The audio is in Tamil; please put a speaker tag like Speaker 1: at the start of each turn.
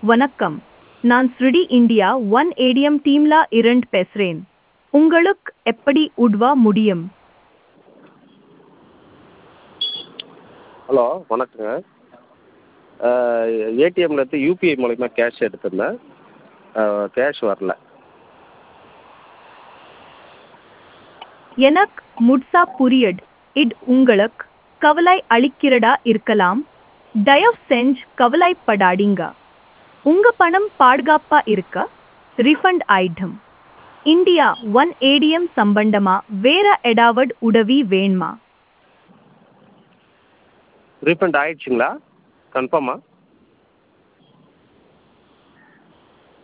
Speaker 1: வணக்கம் நான் ஸ்ருடி இந்தியா ஒன் ஏடிஎம் டீம்ல இரண்டு பேசுறேன் உங்களுக்கு எப்படி உதவ முடியும்
Speaker 2: ஹலோ வணக்கங்க ஏடிஎம்லேருந்து யூபிஐ மூலிமா கேஷ் எடுத்திருந்தேன் கேஷ் வரல
Speaker 1: எனக்கு முட்சா புரியட் இது உங்களுக்கு கவலை அளிக்கிறதா இருக்கலாம் தயவு செஞ்சு கவலைப்படாதீங்க உங்க பணம் பாதுகாப்பா இருக்க ரிஃபண்ட் ஆயிடும் இந்தியா ஒன் ஏடிஎம் சம்பந்தமா வேற ஏதாவது உதவி வேணுமா
Speaker 2: ரீஃபண்ட் ஆயிடுச்சுங்களா கன்ஃபார்மா